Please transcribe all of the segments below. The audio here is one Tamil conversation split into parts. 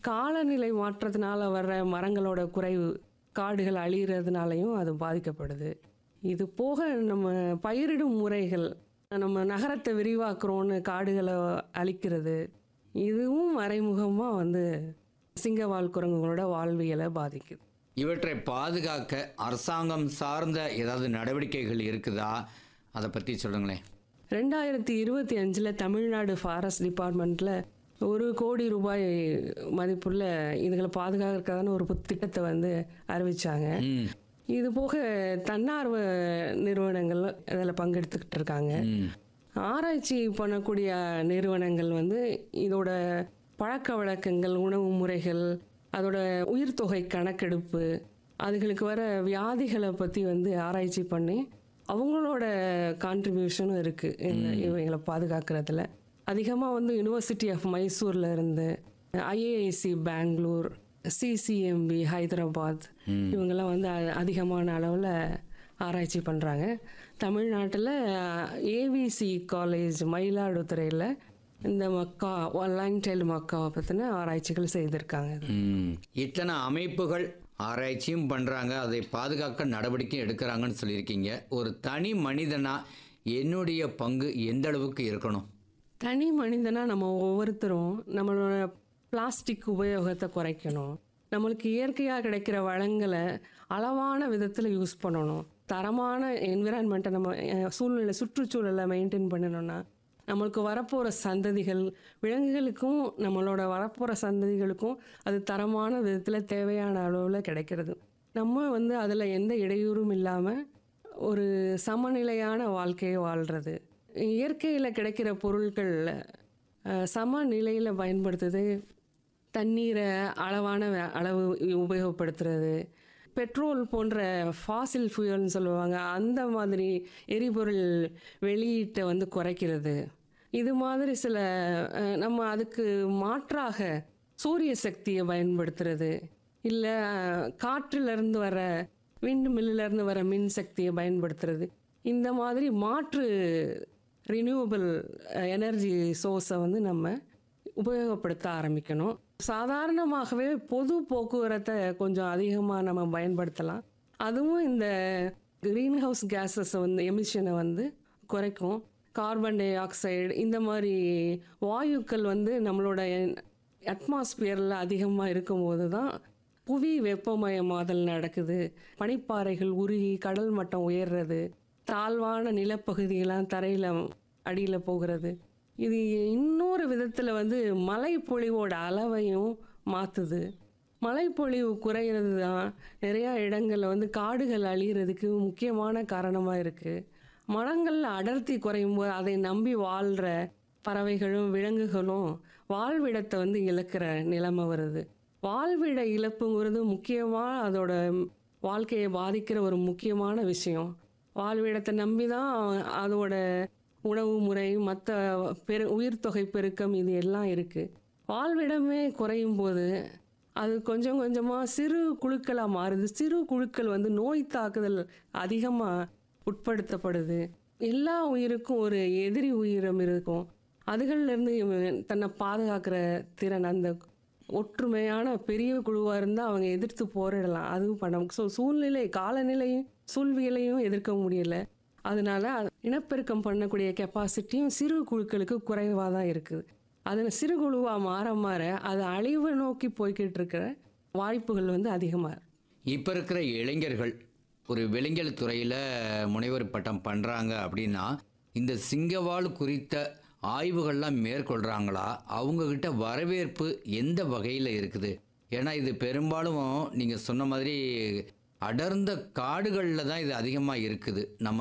காலநிலை மாற்றத்தினால வர்ற மரங்களோட குறைவு காடுகள் அழிகிறதுனாலையும் அது பாதிக்கப்படுது இது போக நம்ம பயிரிடும் முறைகள் நம்ம நகரத்தை விரிவாக்குறோன்னு காடுகளை அழிக்கிறது இதுவும் மறைமுகமாக வந்து சிங்கவால் குரங்குகளோட வாழ்வியலை பாதிக்குது இவற்றை பாதுகாக்க அரசாங்கம் சார்ந்த ஏதாவது நடவடிக்கைகள் இருக்குதா அதை பற்றி சொல்லுங்களேன் ரெண்டாயிரத்தி இருபத்தி அஞ்சில் தமிழ்நாடு ஃபாரஸ்ட் டிபார்ட்மெண்ட்டில் ஒரு கோடி ரூபாய் மதிப்புள்ள இதுகளை பாதுகாக்கிறதுக்கான ஒரு புத் திட்டத்தை வந்து அறிவிச்சாங்க ம் இது போக தன்னார்வ நிறுவனங்கள் இதில் பங்கெடுத்துக்கிட்டு இருக்காங்க ம் ஆராய்ச்சி பண்ணக்கூடிய நிறுவனங்கள் வந்து இதோட பழக்க வழக்கங்கள் உணவு முறைகள் அதோட உயிர் தொகை கணக்கெடுப்பு அதுகளுக்கு வர வியாதிகளை பற்றி வந்து ஆராய்ச்சி பண்ணி அவங்களோட கான்ட்ரிபியூஷனும் இருக்குது இவங்களை பாதுகாக்கிறதுல அதிகமாக வந்து யுனிவர்சிட்டி ஆஃப் மைசூரில் இருந்து ஐஏஐசி பெங்களூர் சிசிஎம்பி ஹைதராபாத் இவங்கெல்லாம் வந்து அ- அதிகமான அளவில் ஆராய்ச்சி பண்ணுறாங்க தமிழ்நாட்டில் ஏவிசி காலேஜ் மயிலாடுதுறையில் இந்த மக்கா லைன் டைல் மக்காவை பற்றின ஆராய்ச்சிகள் செய்திருக்காங்க ம். இத்தனை அமைப்புகள் ஆராய்ச்சியும் பண்ணுறாங்க அதை பாதுகாக்க நடவடிக்கை எடுக்கிறாங்கன்னு சொல்லியிருக்கீங்க ஒரு தனி மனிதனா என்னுடைய பங்கு எந்த அளவுக்கு இருக்கணும் தனி மனிதனாக நம்ம ஒவ்வொருத்தரும் நம்மளோட பிளாஸ்டிக் உபயோகத்தை குறைக்கணும் நம்மளுக்கு இயற்கையாக கிடைக்கிற வளங்களை அளவான விதத்தில் யூஸ் பண்ணணும் தரமான என்விரான்மெண்ட்டை நம்ம அஹ், சூழ்நிலை சுற்றுச்சூழலை மெயின்டைன் பண்ணணும்னா நம்மளுக்கு வரப்போகிற சந்ததிகள் விலங்குகளுக்கும் நம்மளோட வரப்போகிற சந்ததிகளுக்கும் அது தரமான விதத்தில் தேவையான அளவில் கிடைக்கிறது நம்ம வந்து அதில் எந்த இடையூறும் இல்லாமல் ஒரு சமநிலையான வாழ்க்கையை வாழ்கிறது இயற்கையில் கிடைக்கிற பொருட்கள் சமநிலையில் பயன்படுத்துறது தண்ணீரை அளவான வ- அளவு உபயோகப்படுத்துறது பெட்ரோல் போன்ற ஃபாசில் ஃபியூயல்னு சொல்லுவாங்க அந்த மாதிரி எரிபொருள் வெளியீட்டை வந்து குறைக்கிறது இது மாதிரி சில அஹ், நம்ம அதுக்கு மாற்றாக சூரிய சக்தியை பயன்படுத்துறது இல்லை காற்றிலிருந்து வர விண்ட் மில்லிலேருந்து வர மின் சக்தியை பயன்படுத்துறது இந்த மாதிரி மாற்று ரினியூவபிள் எனர்ஜி சோர்ஸை வந்து நம்ம உபயோகப்படுத்த ஆரம்பிக்கணும் சாதாரணமாகவே பொது போக்குவரத்தை கொஞ்சம் அதிகமாக நம்ம பயன்படுத்தலாம் அதுவும் இந்த க்ரீன் ஹவுஸ் கேஸஸை வந்து எமிஷனை வந்து குறைக்கும் கார்பன் டை ஆக்சைடு இந்த மாதிரி வாயுக்கள் வந்து நம்மளோட அட்மாஸ்பியரில் அதிகமாக இருக்கும்போது தான் புவி வெப்பமயமாதல் நடக்குது பனிப்பாறைகள் உருகி கடல் மட்டம் உயர்றது தாழ்வான நிலப்பகுதியெல்லாம் தரையில் அடியில் போகிறது இது இன்னொரு விதத்தில் வந்து மழைப்பொழிவோட அளவையும் மாற்றுது மழைப்பொழிவு குறையிறது தான் நிறையா இடங்களில் வந்து காடுகள் அழிகிறதுக்கு முக்கியமான காரணமாக இருக்குது மரங்களில் அடர்த்தி குறையும் போது அதை நம்பி வாழ்கிற பறவைகளும் விலங்குகளும் வாழ்விடத்தை வந்து இழக்கிற நிலைமை வருது வாழ்விட இழப்புங்கிறது முக்கியமாக அதோட வாழ்க்கையை பாதிக்கிற ஒரு முக்கியமான விஷயம் வாழ்விடத்தை நம்பி தான் அதோட உணவு முறை மற்ற பெரு உயிர் தொகை பெருக்கம் இது எல்லாம் இருக்குது வாழ்விடமே குறையும் போது அது கொஞ்சம் கொஞ்சமாக சிறு குழுக்களாக மாறுது சிறு குழுக்கள் வந்து நோய் தாக்குதல் அதிகமாக உட்படுத்தப்படுது எல்லா உயிருக்கும் ஒரு எதிரி உயிரம் இருக்கும் அதுகள்லேருந்து தன்னை பாதுகாக்கிற திறன் அந்த ஒற்றுமையான பெரிய குழுவாக இருந்தால் அவங்க எதிர்த்து போரிடலாம் அதுவும் பண்ண ஸோ சூழ்நிலை காலநிலையும் சூழ்வியலையும் எதிர்க்க முடியல அதனால அது இனப்பெருக்கம் பண்ணக்கூடிய கெப்பாசிட்டியும் சிறு குழுக்களுக்கு குறைவாக தான் இருக்குது அது சிறு குழுவாக மாற மாற அது அழிவு நோக்கி போய்கிட்டு இருக்கிற வாய்ப்புகள் வந்து அதிகமாக இருக்கு. இப்போ இருக்கிற இளைஞர்கள் ஒரு விலங்கியல் துறையில் முனைவர் பட்டம் பண்ணுறாங்க அப்படின்னா இந்த சிங்கவால் குறித்த ஆய்வுகள்லாம் மேற்கொள்கிறாங்களா அவங்கக்கிட்ட வரவேற்பு எந்த வகையில் இருக்குது ஏன்னா இது பெரும்பாலும் நீங்கள் சொன்ன மாதிரி அடர்ந்த காடுகளில் தான் இது அதிகமாக இருக்குது நம்ம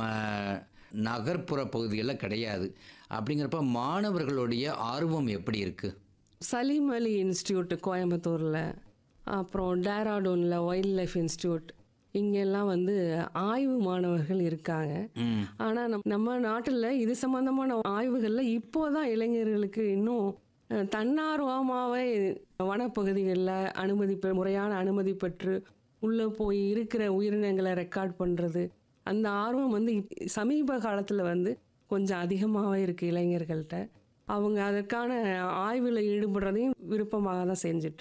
நகர்ப்புற பகுதிகளில் கிடையாது அப்படிங்கிறப்ப மாணவர்களுடைய ஆர்வம் எப்படி இருக்குது சலீம் அலி இன்ஸ்டியூட் கோயம்புத்தூரில் அப்புறம் டேராடூனில் வைல்ட் லைஃப் இன்ஸ்டியூட் இங்கெல்லாம் வந்து ஆய்வு மாணவர்கள் இருக்காங்க ம் ஆனால் நம் நம்ம நாட்டில் இது சம்பந்தமான ஆய்வுகளில் இப்போ தான் இளைஞர்களுக்கு இன்னும் அஹ், தன்னார்வமாகவே வனப்பகுதிகளில் அனுமதி பெ முறையான அனுமதி பெற்று உள்ளே போய் இருக்கிற உயிரினங்களை ரெக்கார்ட் பண்ணுறது அந்த ஆர்வம் வந்து இப்- சமீப காலத்தில் வந்து கொஞ்சம் அதிகமாகவே இருக்குது இளைஞர்கள்ட்ட அவங்க அதற்கான ஆய்வில் ஈடுபடுறதையும் விருப்பமாக தான் செஞ்சுட்டு